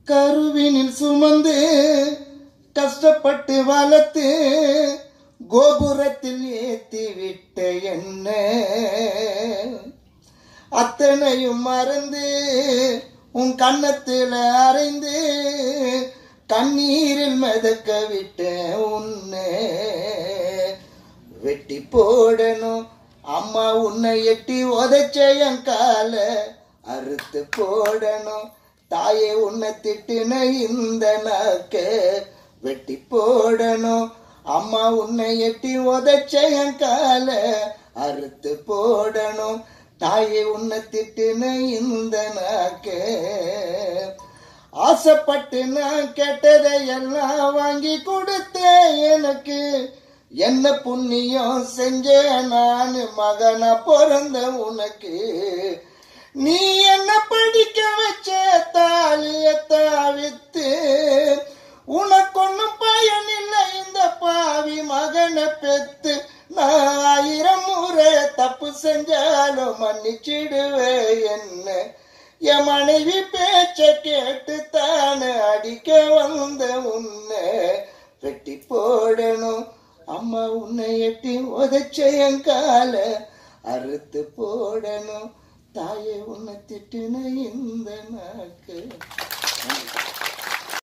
கருவினில் சுமந்து கஷ்டப்பட்டு வளர்த்து கோபுரத்தில் ஏத்தி விட்ட என்ன அத்தனையும் மறந்து உன் கன்னத்தில் அரைந்து கண்ணீரில் மிதக்க விட்ட உன்னை வெட்டி போடணும் அம்மா உன்னை எட்டி உதைச்ச என் கால அறுத்து போடணும் தாயே உன்னை திட்டின இந்த நாக்க வெட்டி போடணும் அம்மா உன்னை எட்டி உதைச்ச என் கால அறுத்து போடணும் தாயே உன்னை திட்டின இந்த நாக்க ஆசைப்பட்டு நான் கேட்டதை எல்லாம் வாங்கி கொடுத்தேன் எனக்கு என்ன புண்ணியம் செஞ்ச நான் மகனா பிறந்த உனக்கு நீ என்ன படிக்க வச்ச தாலிய தாவித்து உனக்கு ஒன்னும் பயன் இல்லை இந்த பாவி மகனை பெத்து நான் ஆயிரம் முறை தப்பு செஞ்சாலும் மன்னிச்சிடுவே என்ன என் மனைவி பேச்ச கேட்டு தானே அடிக்க வந்த உன்னை வெட்டி போடணும் அம்மா உன்னை எட்டி உதைச்ச என் கால அறுத்து போடணும் தாயை உன்னை திட்டுன இந்த நாக்கு